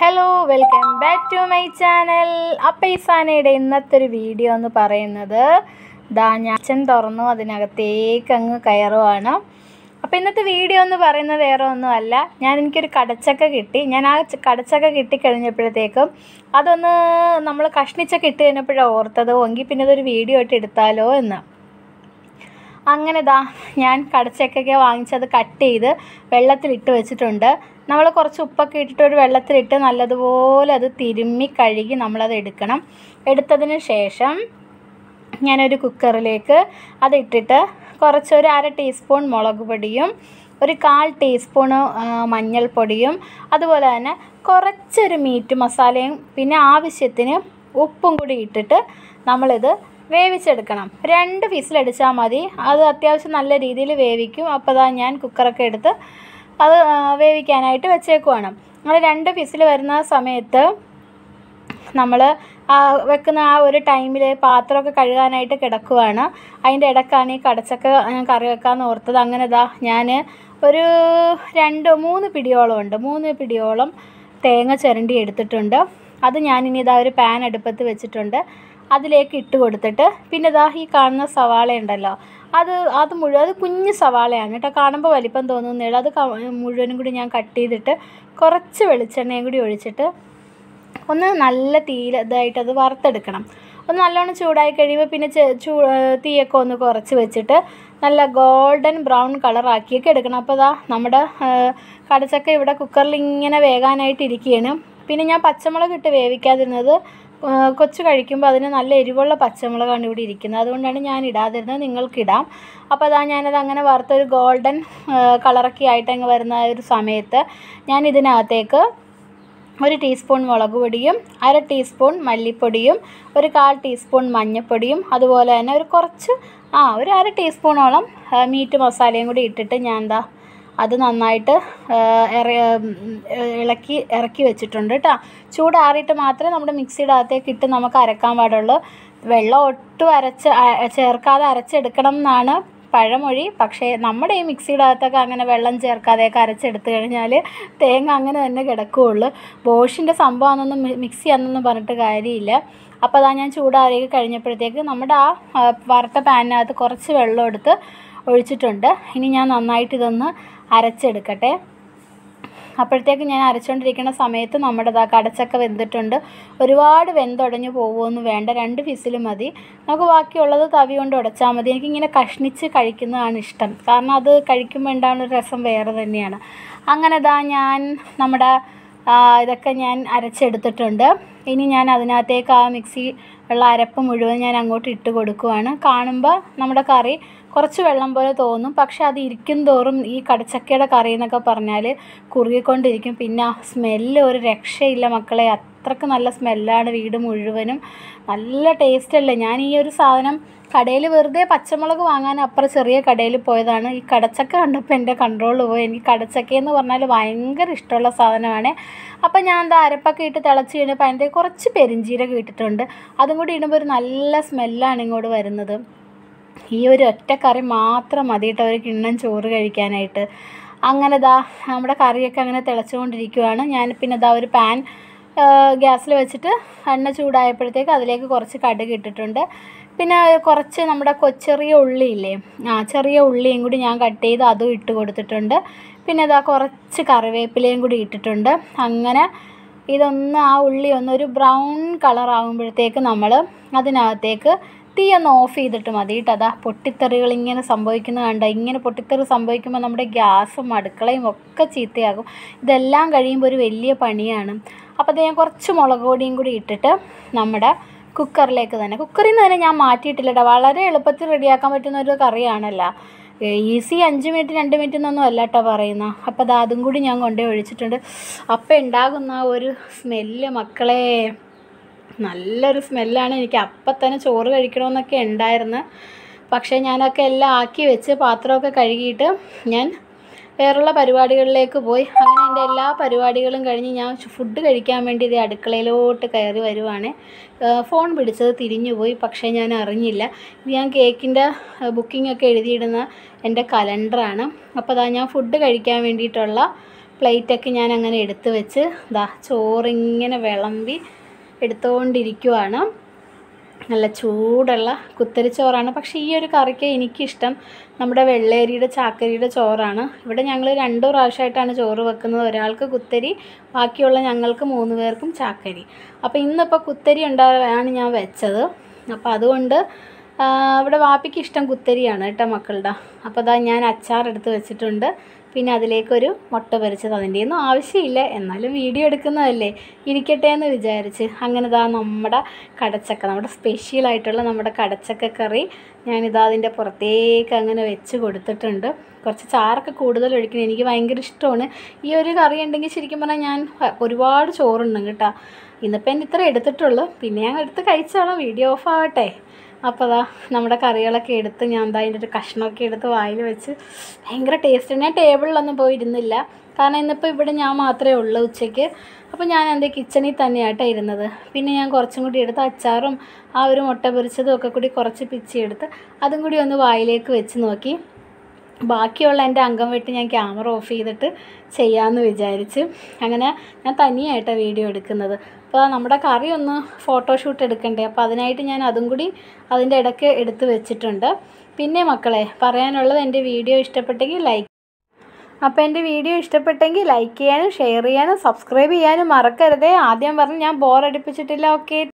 hello welcome back to my channel അപ്പം ഈ സാനയുടെ ഇന്നത്തെ ഒരു വീഡിയോ എന്ന് പറയുന്നത് ദാ ഞാൻ അച്ഛൻ തുറന്നു അതിനകത്തേക്ക് അങ്ങ് കയറുവാണ് അപ്പോൾ ഇന്നത്തെ വീഡിയോ എന്ന് പറയുന്നത് വേറെ ഒന്നുമല്ല ഞാൻ എനിക്കൊരു കടച്ചക്ക കിട്ടി ഞാൻ ആ ച- കടച്ചക്ക കിട്ടിക്കഴിഞ്ഞപ്പോഴത്തേക്കും അതൊന്ന് നമ്മൾ കഷ്ണിച്ചൊക്കെ ഇട്ട് കഴിഞ്ഞപ്പോഴാണ് ഓർത്തത് എങ്കിൽ പിന്നെ ഇതൊരു വീഡിയോ ആയിട്ട് എടുത്താലോ എന്ന് അങ്ങനെ ദാ ഞാൻ കടച്ചക്കൊക്കെ വാങ്ങിച്ചത് കട്ട് ചെയ്ത് വെള്ളത്തിലിട്ട് വെച്ചിട്ടുണ്ട് നമ്മൾ കുറച്ച് ഉപ്പൊക്കെ ഇട്ടിട്ട് ഒരു വെള്ളത്തിലിട്ട് നല്ലതുപോലെ അത് തിരുമ്മി കഴുകി നമ്മളത് എടുക്കണം എടുത്തതിന് ശേഷം ഞാനൊരു കുക്കറിലേക്ക് അതിട്ടിട്ട് കുറച്ചൊരു അര ടീസ്പൂൺ മുളക് പൊടിയും ഒരു കാൽ ടീസ്പൂണ് ആ, മഞ്ഞൾപ്പൊടിയും അതുപോലെ തന്നെ കുറച്ചൊരു മീറ്റ് മസാലയും പിന്നെ ആവശ്യത്തിന് ഉപ്പും കൂടി ഇട്ടിട്ട് നമ്മളിത് വേവിച്ചെടുക്കണം രണ്ട് വിസിലടിച്ചാൽ മതി അത് അത്യാവശ്യം നല്ല രീതിയിൽ വേവിക്കും അപ്പോൾ ദാ ഞാൻ കുക്കറൊക്കെ എടുത്ത് അത് ആ, വേവിക്കാനായിട്ട് വെച്ചേക്കുവാണ് അത് രണ്ട് വിസിൽ വരുന്ന സമയത്ത് നമ്മൾ വെക്കുന്ന ആ ഒരു ടൈമിൽ പാത്രമൊക്കെ കഴുകാനായിട്ട് കിടക്കുവാണ് അതിൻ്റെ ഇടയ്ക്കാണ് ഈ കടച്ചക്ക ഞാൻ കറി വെക്കാമെന്ന് ഓർത്തത് അങ്ങനെ ഇതാ ഞാൻ ഒരു രണ്ട് മൂന്ന് പിടിയോളം ഉണ്ട് മൂന്ന് പിടിയോളം തേങ്ങ ചിരണ്ടി എടുത്തിട്ടുണ്ട് അത് ഞാനിനി ഇതാ ഒരു പാൻ അടുപ്പത്ത് വെച്ചിട്ടുണ്ട് അതിലേക്ക് ഇട്ട് കൊടുത്തിട്ട് പിന്നെ ഇതാ ഈ കാണുന്ന സവാള ഉണ്ടല്ലോ അത് അത് മുഴുവൻ അത് കുഞ്ഞ് സവാളയാണ് കേട്ടോ കാണുമ്പോൾ വലിപ്പം തോന്നുന്നില്ല അത് ക- മുഴുവനും കൂടി ഞാൻ കട്ട് ചെയ്തിട്ട് കുറച്ച് വെളിച്ചെണ്ണയും കൂടി ഒഴിച്ചിട്ട് ഒന്ന് നല്ല തീയിൽ ഇതായിട്ട് അത് വറുത്തെടുക്കണം ഒന്ന് നല്ലോണം ചൂടായി കഴിയുമ്പോൾ പിന്നെ ചെ- ചൂ തീയൊക്കെ ഒന്ന് കുറച്ച് വെച്ചിട്ട് നല്ല ഗോൾഡൻ ബ്രൗൺ കളറാക്കിയൊക്കെ എടുക്കണം അപ്പോൾ ഇതാ നമ്മുടെ ആ, കടച്ചക്ക ഇവിടെ കുക്കറിൽ ഇങ്ങനെ വേകാനായിട്ട് ഇരിക്കുകയാണ് പിന്നെ ഞാൻ പച്ചമുളക് ഇട്ട് വേവിക്കാതിരുന്നത് ആ, കൊച്ചു കഴിക്കുമ്പോൾ അതിന് നല്ല എരിവുള്ള പച്ചമുളകാണ് ഇവിടെ ഇരിക്കുന്നത് അതുകൊണ്ടാണ് ഞാൻ ഇടാതിരുന്നത് നിങ്ങൾക്കിടാം അപ്പോൾ അതാ ഞാനത് അങ്ങനെ വറുത്തൊരു ഗോൾഡൻ കളറൊക്കെ ആയിട്ട് അങ്ങ് വരുന്ന ആ ഒരു സമയത്ത് ഞാൻ ഇതിനകത്തേക്ക് ഒരു ടീസ്പൂൺ മുളക് പൊടിയും അര ടീസ്പൂൺ മല്ലിപ്പൊടിയും ഒരു കാൽ ടീസ്പൂൺ മഞ്ഞൾപ്പൊടിയും അതുപോലെ തന്നെ ഒരു കുറച്ച് ആ ഒരു അര ടീസ്പൂണോളം ആ, മീറ്റ് മസാലയും കൂടി ഇട്ടിട്ട് ഞാൻ എന്താ അത് നന്നായിട്ട് ആ, ഇറ- ഉം, ഇളക്കി ഇറക്കി വെച്ചിട്ടുണ്ട് കേട്ടോ ചൂടാറിയിട്ട് മാത്രമേ നമ്മുടെ മിക്സിയുടെ അകത്തേക്ക് ഇട്ട് നമുക്ക് അരക്കാൻ പാടുള്ളൂ വെള്ളം ഒട്ടും അരച്ച് അ- ചേർക്കാതെ അരച്ചെടുക്കണം എന്നാണ് പഴമൊഴി പക്ഷേ നമ്മുടെ ഈ മിക്സിയുടെ അകത്തൊക്കെ അങ്ങനെ വെള്ളം ചേർക്കാതെയൊക്കെ അരച്ചെടുത്ത് കഴിഞ്ഞാൽ തേങ്ങ അങ്ങനെ തന്നെ കിടക്കുകയുള്ളൂ ബോഷിൻ്റെ സംഭവമാണെന്നൊന്നും മി- മിക്സി ആണെന്നൊന്നും പറഞ്ഞിട്ട് കാര്യമില്ല അപ്പോൾ അതാ ഞാൻ ചൂടാറി കഴിഞ്ഞപ്പോഴത്തേക്ക് നമ്മുടെ ആ ആ, വറുത്ത പാനിനകത്ത് കുറച്ച് വെള്ളം എടുത്ത് ഒഴിച്ചിട്ടുണ്ട് ഇനി ഞാൻ നന്നായിട്ട് ഇതൊന്ന് അരച്ചെടുക്കട്ടെ അപ്പോഴത്തേക്ക് ഞാൻ അരച്ചുകൊണ്ടിരിക്കുന്ന സമയത്ത് നമ്മുടെ ദാ കടച്ചക്ക വെന്തിട്ടുണ്ട് ഒരുപാട് വെന്തുടഞ്ഞ് പോകുമൊന്നും വേണ്ട രണ്ട് വിസിൽ മതി നമുക്ക് ബാക്കിയുള്ളത് തവി കൊണ്ട് ഉടച്ചാൽ മതി എനിക്കിങ്ങനെ കഷ്ണിച്ച് കഴിക്കുന്നതാണ് ഇഷ്ടം കാരണം അത് കഴിക്കുമ്പോൾ ഉണ്ടാകുന്ന ഒരു രസം വേറെ തന്നെയാണ് അങ്ങനെ ദാ ഞാൻ നമ്മുടെ ആ, ഇതൊക്കെ ഞാൻ അരച്ചെടുത്തിട്ടുണ്ട് ഇനി ഞാൻ അതിനകത്തേക്ക് ആ മിക്സി ഉള്ള അരപ്പ് മുഴുവൻ ഞാൻ അങ്ങോട്ട് ഇട്ട് കൊടുക്കുവാണ് കാണുമ്പോൾ നമ്മുടെ കറി കുറച്ച് വെള്ളം പോലെ തോന്നും പക്ഷെ അത് ഇരിക്കും തോറും ഈ കടച്ചക്കയുടെ കറി എന്നൊക്കെ പറഞ്ഞാൽ കുറുകിക്കൊണ്ടിരിക്കും പിന്നെ ആ സ്മെല്ല് ഒരു രക്ഷയില്ല മക്കളെ അത്രക്ക് നല്ല സ്മെല്ലാണ് വീട് മുഴുവനും നല്ല ടേസ്റ്റ് അല്ലേ ഞാൻ ഈ ഒരു സാധനം കടയിൽ വെറുതെ പച്ചമുളക് വാങ്ങാൻ അപ്പുറം ചെറിയ കടയിൽ പോയതാണ് ഈ കടച്ചക്ക കണ്ടപ്പോൾ എൻ്റെ കൺട്രോൾ പോയി എനിക്ക് കടച്ചക്ക എന്ന് പറഞ്ഞാൽ ഭയങ്കര ഇഷ്ടമുള്ള സാധനമാണ് അപ്പം ഞാൻ എന്താ അരപ്പൊക്കെ ഇട്ട് തിളച്ച് കഴിഞ്ഞപ്പോൾ അതിൻ്റെ കുറച്ച് പെരിഞ്ചീരകം ഇട്ടിട്ടുണ്ട് അതും കൂടി ഇടുമ്പോൾ ഒരു നല്ല സ്മെല്ലാണ് ഇങ്ങോട്ട് വരുന്നത് ഈ ഒരു ഒറ്റ കറി മാത്രം മതി കേട്ടോ ഒരു കിണ്ണം ചോറ് കഴിക്കാനായിട്ട് അങ്ങനെ ദാ നമ്മുടെ കറിയൊക്കെ അങ്ങനെ തിളച്ചുകൊണ്ടിരിക്കുവാണ് ഞാൻ പിന്നെ ദാ ഒരു പാൻ ഗ്യാസിൽ വെച്ചിട്ട് എണ്ണ ചൂടായപ്പോഴത്തേക്ക് അതിലേക്ക് കുറച്ച് കടുക് ഇട്ടിട്ടുണ്ട് പിന്നെ കുറച്ച് നമ്മുടെ കൊച്ചെറിയ ഉള്ളിയില്ലേ ആ ചെറിയ ഉള്ളിയും കൂടി ഞാൻ കട്ട് ചെയ്ത് അതും ഇട്ട് കൊടുത്തിട്ടുണ്ട് പിന്നെ ഇതാ കുറച്ച് കറിവേപ്പിലയും കൂടി ഇട്ടിട്ടുണ്ട് അങ്ങനെ ഇതൊന്ന് ആ ഉള്ളി ഒന്ന് ഒരു ബ്രൗൺ കളർ ആകുമ്പോഴത്തേക്ക് നമ്മൾ അതിനകത്തേക്ക് തീ ഒന്ന് ഓഫ് ചെയ്തിട്ട് മതി കേട്ടോ അതാ പൊട്ടിത്തെറികൾ ഇങ്ങനെ സംഭവിക്കുന്നത് കണ്ട ഇങ്ങനെ പൊട്ടിത്തെറി സംഭവിക്കുമ്പോൾ നമ്മുടെ ഗ്യാസും അടുക്കളയും ഒക്കെ ചീത്തയാകും ഇതെല്ലാം കഴിയുമ്പോൾ ഒരു വലിയ പണിയാണ് അപ്പോൾ അത് ഞാൻ കുറച്ച് മുളക് പൊടിയും കൂടി ഇട്ടിട്ട് നമ്മുടെ കുക്കറിലേക്ക് തന്നെ കുക്കറിൽ നിന്ന് തന്നെ ഞാൻ മാറ്റിയിട്ടില്ല കേട്ടോ വളരെ എളുപ്പത്തിൽ റെഡിയാക്കാൻ പറ്റുന്ന ഒരു കറിയാണല്ലോ ഈസി അഞ്ച് മിനിറ്റ് രണ്ട് മിനിറ്റ് എന്നൊന്നും അല്ല കേട്ടോ പറയുന്നത് അപ്പോൾ അത് അതും കൂടി ഞാൻ കൊണ്ടുപോയി ഒഴിച്ചിട്ടുണ്ട് അപ്പം ഉണ്ടാകുന്ന ആ ഒരു സ്മെല്ല് മക്കളെ നല്ലൊരു സ്മെല്ലാണ് എനിക്ക് അപ്പം തന്നെ ചോറ് കഴിക്കണമെന്നൊക്കെ ഉണ്ടായിരുന്നു പക്ഷേ ഞാനൊക്കെ എല്ലാം ആക്കി വെച്ച് പാത്രമൊക്കെ കഴുകിയിട്ട് ഞാൻ വേറുള്ള പരിപാടികളിലേക്ക് പോയി അങ്ങനെ എൻ്റെ എല്ലാ പരിപാടികളും കഴിഞ്ഞ് ഞാൻ ഫുഡ് കഴിക്കാൻ വേണ്ടി ഇത് അടുക്കളയിലോട്ട് കയറി വരുവാണ് ഫോൺ പിടിച്ചത് തിരിഞ്ഞു പോയി പക്ഷേ ഞാൻ അറിഞ്ഞില്ല ഇത് ഞാൻ കേക്കിൻ്റെ ബുക്കിംഗ് ഒക്കെ എഴുതിയിടുന്ന എൻ്റെ കലണ്ടറാണ് അപ്പോൾ അതാ ഞാൻ ഫുഡ് കഴിക്കാൻ വേണ്ടിയിട്ടുള്ള പ്ലേറ്റൊക്കെ ഞാൻ അങ്ങനെ എടുത്ത് വെച്ച് ദാ ചോറിങ്ങനെ വിളമ്പി എടുത്തുകൊണ്ടിരിക്കുവാണ് നല്ല ചൂടുള്ള കുത്തരിച്ചോറാണ് പക്ഷേ ഈ ഒരു കറിക്ക് എനിക്കിഷ്ടം നമ്മുടെ വെള്ളേരിയുടെ ചാക്കരിയുടെ ചോറാണ് ഇവിടെ ഞങ്ങൾ രണ്ട് പ്രാവശ്യമായിട്ടാണ് ചോറ് വെക്കുന്നത് ഒരാൾക്ക് കുത്തരി ബാക്കിയുള്ള ഞങ്ങൾക്ക് മൂന്ന് പേർക്കും ചാക്കരി അപ്പോൾ ഇന്നിപ്പോൾ കുത്തരി ഉണ്ടാവാണ് ഞാൻ വെച്ചത് അപ്പോൾ അതുകൊണ്ട് ആ, ഇവിടെ വാപ്പിക്ക് ഇഷ്ടം കുത്തരിയാണ് കേട്ടോ മക്കളുടെ അപ്പോൾ അതാ ഞാൻ അച്ചാർ എടുത്ത് വെച്ചിട്ടുണ്ട് പിന്നെ അതിലേക്കൊരു മുട്ട പൊരിച്ചത് അതിൻ്റെ ഒന്നും ആവശ്യമില്ല എന്നാലും വീഡിയോ എടുക്കുന്നതല്ലേ ഇരിക്കട്ടെ എന്ന് വിചാരിച്ച് അങ്ങനെ ഇതാ നമ്മുടെ കടച്ചക്ക നമ്മുടെ സ്പെഷ്യലായിട്ടുള്ള നമ്മുടെ കടച്ചക്ക കറി ഞാനിതാ അതിൻ്റെ പുറത്തേക്ക് അങ്ങനെ വെച്ച് കൊടുത്തിട്ടുണ്ട് കുറച്ച് ചാറൊക്കെ കൂടുതൽ ഒഴിക്കണം എനിക്ക് ഭയങ്കര ഇഷ്ടമാണ് ഈ ഒരു കറി ഉണ്ടെങ്കിൽ ശരിക്കും പറഞ്ഞാൽ ഞാൻ ഒരുപാട് ചോറുണ്ട് കേട്ടോ ഇന്നിപ്പോൾ എൻ്റെ ഇത്ര എടുത്തിട്ടുള്ളൂ പിന്നെ ഞാൻ എടുത്ത് കഴിച്ചോളാം വീഡിയോ ഓഫ് ആവട്ടെ അപ്പോൾ അതാ നമ്മുടെ കറികളൊക്കെ എടുത്ത് ഞാൻ എന്താ അതിൻ്റെ ഒരു കഷ്ണമൊക്കെ എടുത്ത് വായിൽ വെച്ച് ഭയങ്കര ടേസ്റ്റ് ഞാൻ ടേബിളിലൊന്നും പോയി ഇരുന്നില്ല കാരണം ഇന്നിപ്പോൾ ഇവിടെ ഞാൻ മാത്രമേ ഉള്ളൂ ഉച്ചയ്ക്ക് അപ്പോൾ ഞാൻ എൻ്റെ കിച്ചണിൽ തന്നെയാട്ടോ ഇരുന്നത് പിന്നെ ഞാൻ കുറച്ചും കൂടി എടുത്ത് അച്ചാറും ആ ഒരു മുട്ട പൊരിച്ചതും ഒക്കെ കൂടി കുറച്ച് പിച്ചിയെടുത്ത് അതും കൂടി ഒന്ന് വായിലേക്ക് വെച്ച് നോക്കി ബാക്കിയുള്ള എൻ്റെ അംഗം വെട്ടി ഞാൻ ക്യാമറ ഓഫ് ചെയ്തിട്ട് ചെയ്യാമെന്ന് വിചാരിച്ച് അങ്ങനെ ഞാൻ തനിയായിട്ടാണ് വീഡിയോ എടുക്കുന്നത് അപ്പോൾ നമ്മുടെ കറി ഒന്ന് ഫോട്ടോഷൂട്ട് എടുക്കണ്ടേ അപ്പോൾ അതിനായിട്ട് ഞാൻ അതും കൂടി അതിൻ്റെ ഇടയ്ക്ക് എടുത്ത് വെച്ചിട്ടുണ്ട് പിന്നെ മക്കളെ പറയാനുള്ളത് എൻ്റെ വീഡിയോ ഇഷ്ടപ്പെട്ടെങ്കിൽ ലൈക്ക് അപ്പോൾ എൻ്റെ വീഡിയോ ഇഷ്ടപ്പെട്ടെങ്കിൽ ലൈക്ക് ചെയ്യാനും ഷെയർ ചെയ്യാനും സബ്സ്ക്രൈബ് ചെയ്യാനും മറക്കരുതേ ആദ്യം പറഞ്ഞ് ഞാൻ ബോറടിപ്പിച്ചിട്ടില്ല ഓക്കെ